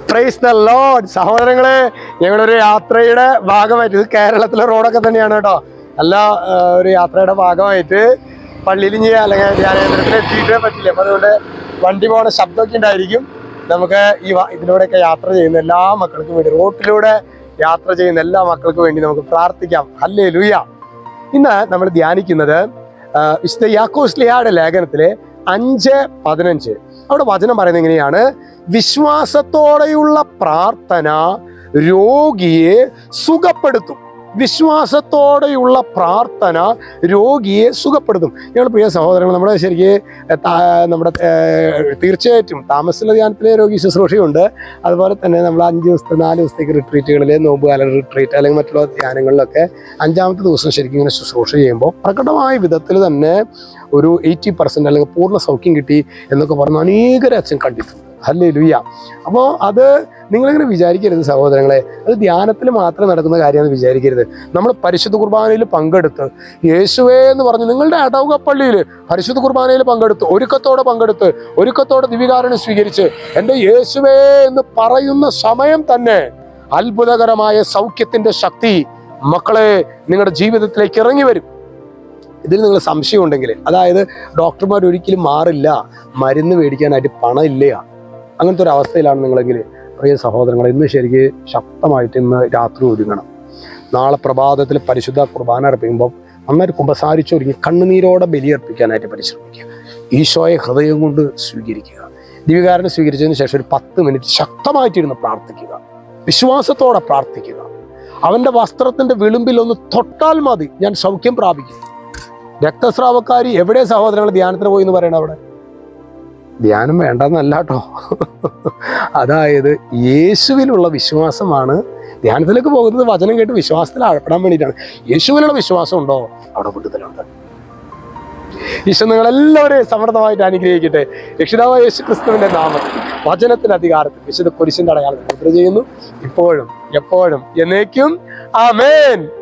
praise the load സഹോദരങ്ങളെ ഞങ്ങളൊരു യാത്രയുടെ ഭാഗമായിട്ട് ഇത് കേരളത്തിലെ റോഡൊക്കെ തന്നെയാണ് കേട്ടോ നല്ല ആ, ഒരു യാത്രയുടെ ഭാഗമായിട്ട് പള്ളിയിൽ ഇനി അല്ലെങ്കിൽ ധ്യാനേന്ദ്രത്തിൽ എത്തിയിട്ടേ പറ്റില്ല അപ്പൊ അതുകൊണ്ട് വണ്ടി പോണ ശബ്ദമൊക്കെ ഉണ്ടായിരിക്കും നമുക്ക് ഈ വ- ഇതിലൂടെയൊക്കെ യാത്ര ചെയ്യുന്ന എല്ലാ മക്കൾക്കും വേണ്ടി റോട്ടിലൂടെ യാത്ര ചെയ്യുന്ന എല്ലാ മക്കൾക്കും വേണ്ടി നമുക്ക് പ്രാർത്ഥിക്കാം അല്ലേ ലൂയ ഇന്ന് നമ്മൾ ധ്യാനിക്കുന്നത് ആ, വിശുദ്ധ യാക്കോസ്ലിയായുടെ ലേഖനത്തിലെ അഞ്ച് പതിനഞ്ച് അവിടെ വചനം പറയുന്നത് എങ്ങനെയാണ് വിശ്വാസത്തോടെയുള്ള പ്രാർത്ഥന രോഗിയെ സുഖപ്പെടുത്തും വിശ്വാസത്തോടെയുള്ള പ്രാർത്ഥന രോഗിയെ സുഖപ്പെടുത്തും ഞങ്ങൾ പ്രിയ സഹോദരങ്ങൾ നമ്മുടെ ശരിക്ക് താ- നമ്മുടെ ഏർ, തീർച്ചയായിട്ടും താമസിച്ചുള്ള ധ്യാനത്തിലെ രോഗി ശുശ്രൂഷയുണ്ട് അതുപോലെ തന്നെ നമ്മൾ അഞ്ച് ദിവസത്തെ നാല് ദിവസത്തേക്ക് റിട്രീറ്റുകളിൽ നോമ്പുകാല റിട്രീറ്റ് അല്ലെങ്കിൽ മറ്റുള്ള ധ്യാനങ്ങളിലൊക്കെ അഞ്ചാമത്തെ ദിവസം ശരിക്കും ഇങ്ങനെ ശുശ്രൂഷ ചെയ്യുമ്പോൾ പ്രകടമായ വിധത്തിൽ തന്നെ ഒരു എയ്റ്റി പെർസെൻറ്റ് അല്ലെങ്കിൽ പൂർണ്ണ സൗഖ്യം കിട്ടി എന്നൊക്കെ പറഞ്ഞ് അനേകരെ അച്ഛൻ കണ്ടിട്ടുണ്ട് അല്ലേ ലുയ്യ അപ്പോൾ അത് നിങ്ങളിങ്ങനെ വിചാരിക്കരുത് സഹോദരങ്ങളെ അത് ധ്യാനത്തിൽ മാത്രം നടക്കുന്ന കാര്യമെന്ന് വിചാരിക്കരുത് നമ്മൾ പരിശുദ്ധ കുർബാനയിൽ പങ്കെടുത്ത് യേശുവേ എന്ന് പറഞ്ഞ് നിങ്ങളുടെ അടവുക പള്ളിയിൽ പരിശുദ്ധ കുർബാനയിൽ പങ്കെടുത്ത് ഒരുക്കത്തോടെ പങ്കെടുത്ത് ഒരുക്കത്തോടെ ദിവികാരണം സ്വീകരിച്ച് എൻ്റെ യേശുവേ എന്ന് പറയുന്ന സമയം തന്നെ അത്ഭുതകരമായ സൗഖ്യത്തിന്റെ ശക്തി മക്കളെ നിങ്ങളുടെ ജീവിതത്തിലേക്ക് ഇറങ്ങി വരും ഇതിൽ നിങ്ങൾ സംശയം ഉണ്ടെങ്കിൽ അതായത് ഡോക്ടർമാർ ഒരിക്കലും മാറില്ല മരുന്ന് മേടിക്കാനായിട്ട് പണം ഇല്ല അങ്ങനത്തെ ഒരു അവസ്ഥയിലാണ് നിങ്ങളെങ്കിൽ പ്രിയ സഹോദരങ്ങൾ ഇന്ന് ശരിക്ക് ശക്തമായിട്ട് ഇന്ന് രാത്രി ഒരുങ്ങണം നാളെ പ്രഭാതത്തിൽ പരിശുദ്ധ കുർബാന അർപ്പിക്കുമ്പോൾ നന്നായിട്ട് കുമ്പസാരിച്ചൊരുങ്ങി കണ്ണുനീരോടെ ബലിയർപ്പിക്കാനായിട്ട് പരിശ്രമിക്കുക ഈശോയെ ഹൃദയം കൊണ്ട് സ്വീകരിക്കുക ദിവ്യകാരനെ സ്വീകരിച്ചതിന് ശേഷം ഒരു പത്ത് മിനിറ്റ് ശക്തമായിട്ടിരുന്ന് പ്രാർത്ഥിക്കുക വിശ്വാസത്തോടെ പ്രാർത്ഥിക്കുക അവന്റെ വസ്ത്രത്തിന്റെ വിളുമ്പിൽ ഒന്ന് തൊട്ടാൽ മതി ഞാൻ സൗഖ്യം പ്രാപിക്കും രക്തസ്രാവക്കാരി എവിടെ സഹോദരങ്ങൾ ധ്യാനത്തിന് പോയി എന്ന് പറയണ അവിടെ ധ്യാനം വേണ്ടെന്നല്ല കേട്ടോ അതായത് യേശുവിലുള്ള വിശ്വാസമാണ് ധ്യാനത്തിലേക്ക് പോകുന്നത് വചനം കേട്ട് വിശ്വാസത്തിൽ ആഴപ്പെടാൻ വേണ്ടിയിട്ടാണ് യേശുവിലുള്ള വിശ്വാസം ഉണ്ടോ അവിടെ വിടുതലുണ്ട് ഈശോ നിങ്ങളെല്ലാവരെയും സമൃദ്ധമായിട്ട് അനുഗ്രഹിക്കട്ടെ രക്ഷിതാവായ യേശു ക്രിസ്തുവിന്റെ നാമത്തിൽ വചനത്തിന്റെ അധികാരത്തിൽ വിശുദ്ധ കുരിശിന്റെ അടയാളത്തിൽ മുദ്ര ചെയ്യുന്നു ഇപ്പോഴും എപ്പോഴും എന്നേക്കും ആമേൻ